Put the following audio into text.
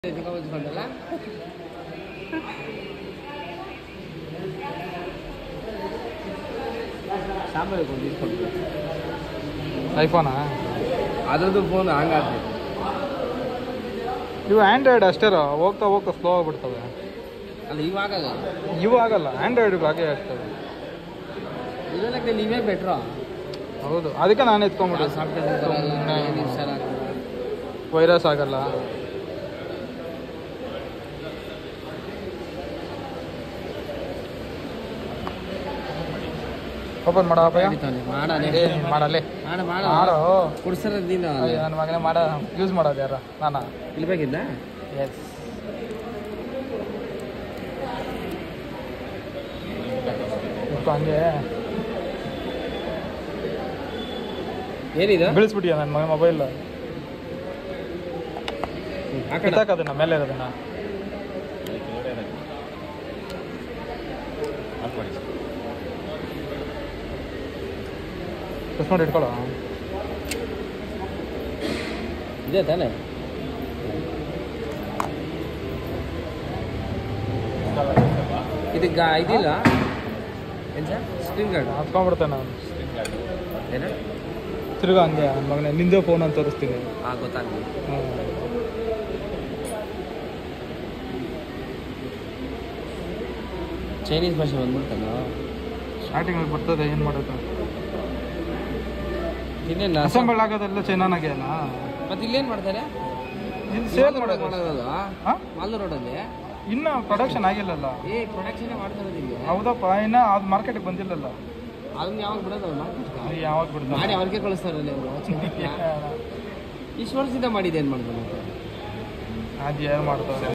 ಬಂದಲ್ಲ ಸಾಂಬಾರು ಕೊಂಡು ಇಟ್ಕೊಂಡು ಐಫೋನಾ ಅದ್ರದ್ದು ಫೋನ್ ಹಂಗಾಗ್ತದೆ ಇವು ಆ್ಯಂಡ್ರಾಯ್ಡ್ ಅಷ್ಟೇ ಹೋಗ್ತಾ ಹೋಗ್ತಾ ಸ್ಲೋ ಆಗ್ಬಿಡ್ತವೆ ಅಲ್ಲ ಇವಾಗಲ್ಲ ಇವು ಆಗಲ್ಲ ಆ್ಯಂಡ್ರಾಯ್ಡ್ಗೆ ಹಾಗೆ ಆಗ್ತವೆ ಇದೆಲ್ಲ ನೀವೇ ಬೆಟ್ರು ಹೌದು ಅದಕ್ಕೆ ನಾನು ಎತ್ಕೊಂಡ್ಬಿಟ್ಟು ಸಾಫ್ಟ್ವೇರ್ ಸುಮ್ನೆ ಇನ್ಸ್ಟಾಲ್ ಆಗ್ತದೆ ವೈರಸ್ ಆಗಲ್ಲ ಓಪನ್ ಮಾಡ ಅಪ್ಪಯ್ಯ ಮಾಡಾನೆ ಏ, ಮಾಡಲೆ ಮಾಡ ಮಾಡ ಮಾಡು ಕುಡ್ಸರ ನೀನು ನನ್ನ ಮಗನೇ ಮಾಡ ಯೂಸ್ ಮಾಡೋದು ಯಾರ ನಾನಾ ಇಲ್ಲಿ ಬೇಕಿದ್ದ ಎಸ್ ಹಂಗೆ ಏನಿದು ಬೀಳಿಸ್ಬಿಟ್ಟಿಯ ನನ್ನ ಮಗ ಮೊಬೈಲ್ ಹಾಕಣ ಕಿತ್ತಾಕದನ್ನ ಮೇಲೆ ಇರೋದನ್ನ ಪ್ರೆಸ್ ಮಾಡಿ ಇಟ್ಕೊಳ್ಳೋ ಇದೆ ತಾನೆ ಇದಕ್ಕೆ ಇದಿಲ್ಲ ಏನು ಸರ್ ಸ್ಕ್ರೀನ್ ಗಾರ್ಡ್ ಹತ್ಕೊಂಡ್ಬಿಡ್ತೇನೆ ನಾನು ಏನ ತಿರ್ಗಾ ಹಂಗೆ ನನ್ನ ಮಗನೇ ನಿಂದೇ ಫೋನ್ ಅಂತ ತೋರಿಸ್ತೀನಿ ಹಾಂ ಗೊತ್ತಾಗ್ಲಿ ಹ್ಮ್. ಚೈನೀಸ್ ಭಾಷೆ ಬಂದ್ಬಿಡ್ತಲ್ಲ ಸ್ಟಾರ್ಟಿಂಗ್ ಬರ್ತದೆ ಏನು ಮಾಡೋದು ಇನ್ನೇನು ಅಸೆಂಬಲ್ ಆಗೋದೆಲ್ಲ ಚೈನಾನಾಗೆ ಅಲ್ಲ ಮತ್ತೆ ಇಲ್ಲೇನು ಮಾಡ್ತಾರೆ ಇಲ್ಲಿ ಸೇಲ್ ಮಾಡೋದು ಮಾಡೋದು ಮಾಡೋದು ಹಾಂ ಮಾಲ್ ರೋಡಲ್ಲಿ ಇನ್ನು ಪ್ರೊಡಕ್ಷನ್ ಆಗಿಲ್ಲಲ್ಲ ಏ ಪ್ರೊಡಕ್ಷನ್ ಮಾಡ್ತಿರೋದು ಇಲ್ಲಿ ಹೌದಪ್ಪ ಇನ್ನ ಅದು ಮಾರ್ಕೆಟ್ಗೆ ಬಂದಿಲ್ಲಲ್ಲ ಅದನ್ನ ಯಾವಾಗ ಬಿಡೋದು ಅವ್ರು ಮಾರ್ಕೆಟ್ಗೆ ಅದು ಯಾವಾಗ ಬಿಡ್ತಾರೆ ಮಾಡಿ ಅವ್ರಿಗೆ ಕಳಿಸ್ತಾರಲ್ಲ ಅವರು ಇಷ್ಟು ವರ್ಷದಿಂದ ಮಾಡಿದ್ದು ಏನು ಮಾಡ್ತಾರೆ ಅದು ಯಾರು ಮಾಡ್ತಾರೆ